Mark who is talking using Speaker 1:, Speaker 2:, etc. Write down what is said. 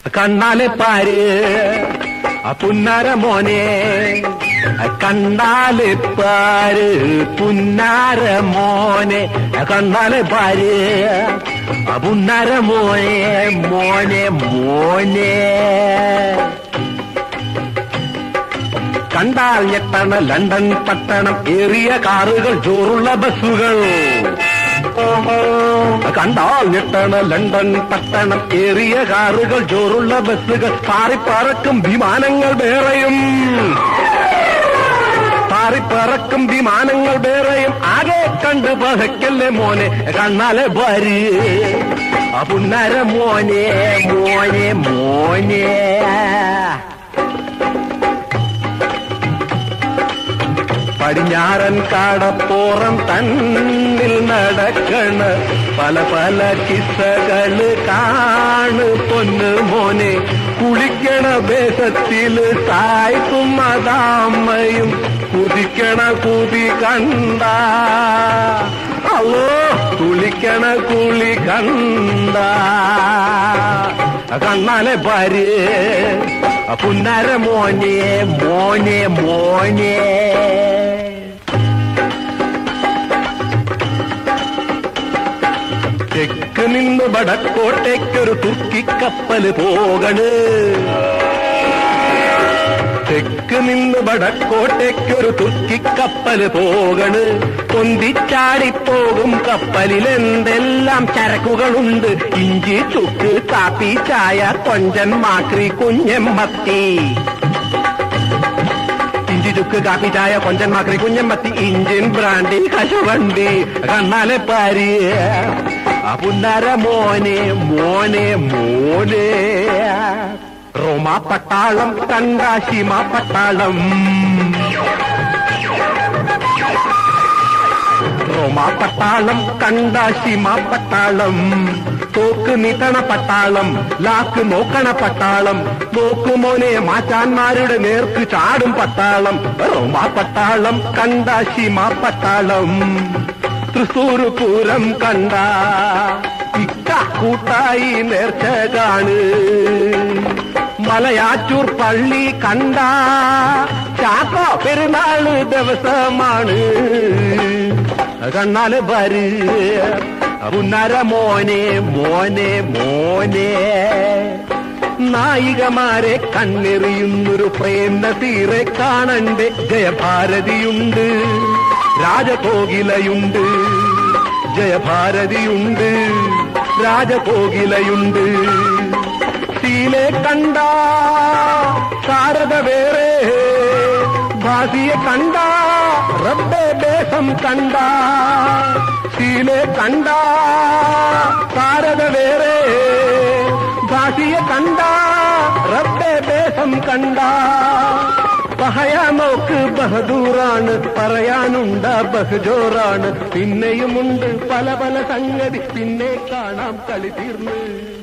Speaker 1: കണ്ണാലെ പാര് ആ പുന്നാര മോനെ കണ്ടാല് പാര് പുന്നാര മോനെ കണ്ടാല് പാര് ആ പുന്നാര മോനെ മോനെ മോനെ കണ്ടാൽ ഞെട്ടണ ലണ്ടൻ പട്ടണം ഏറിയ കാറുകൾ ജോറുള്ള ബസ്സുകൾ കണ്ടാൽ ഞെട്ടണ ലണ്ടൻ പട്ടണം ഏറിയ കാറുകൾ ജോറുള്ള ബസ്സുകൾ പാറിപ്പറക്കും വിമാനങ്ങൾ വേറെയും പാറിപ്പറക്കും വിമാനങ്ങൾ വേറെയും ആകെ കണ്ട് പതക്കല്ലേ മോനെ കണ്ണാലെ ഭാര്യ ആ പുന്നര മോനെ മോനെ മോനെ പടിഞ്ഞാറൻ കാടപ്പോറം തന്നിൽ നടക്കണ പല പല കിസ്സകള് കാണ് പൊന്ന് മോനെ കുളിക്കണ വേഷത്തില് സായിപ്പും അതാമ്മയും കുതിക്കണ കുതി കണ്ട അല്ലോ കുളിക്കണ കുളി കണ്ട കണ്ണാലെ ഭാര്യ പുന്നര മോനെ മോനെ മോനെ തെക്ക് നിന്ന് വടക്കോട്ടേക്കൊരു തുർക്കിക്കപ്പല് പോകണ് തെക്ക് നിന്ന് വടക്കോട്ടേക്കൊരു തുർക്കിക്കപ്പല് പോകണ് പൊന്തിച്ചാടിപ്പോകും കപ്പലിൽ എന്തെല്ലാം ചരക്കുകളുണ്ട് ഇഞ്ചി ചുക്ക് കാപ്പി ചായ കൊഞ്ചൻ മാക്രി കുഞ്ഞൻ മത്തി ഇഞ്ചി ചുക്ക് കാപ്പി ചായ കൊഞ്ചൻ മാക്രി കുഞ്ഞൻ മത്തി ഇഞ്ചിൻ ബ്രാൻഡി കശുവണ്ടി കണ്ണാലെ പാരി ആ പുന്നര മോനെ മോനെ മോനെ റോമാ പട്ടാളം കണ്ടാശിമ പട്ടാളം റോമാ പട്ടാളം കണ്ടാശിമ പട്ടാളം തോക്ക് നീട്ടണ പട്ടാളം ലാക്ക് നോക്കണ പട്ടാളം നോക്ക് മോനെ മാറ്റാന്മാരുടെ നേർക്ക് ചാടും പട്ടാളം റോമാ പട്ടാളം കണ്ടാശിമ പട്ടാളം തൃശൂർ പൂരം കണ്ട ഇക്ക കൂട്ടായി നേർച്ച കാണ് മലയാറ്റൂർ പള്ളി കണ്ട ചാക്കോ പെരുന്നാള് ദിവസമാണ് കണ്ണാല് വര് പുന്നര മോനെ മോനെ മോനെ നായികമാരെ കണ്ണെറിയുന്നൊരു പ്രേം നസീറെ കാണണ്ടേ ജയഭാരതിയുണ്ട് രാജകോകിലയുണ്ട് ജയഭാരതിയുണ്ട് രാജകോകിലയുണ്ട് ശീലെ കണ്ട ശാരദ വേറെ ഭാസിയെ കണ്ട റബ്ബെ ദേശം കണ്ട ശീലെ കണ്ട ശാരദ വേറെ ഭാസിയെ കണ്ട റബ്ബെ ദേശം കണ്ട പഹയ നോക്ക് ബഹദൂറാണ് പറയാനുണ്ട ബഹജോറാണ് പിന്നെയുമുണ്ട് പല പല സംഗതി പിന്നെ കാണാം കളി തീർന്ന്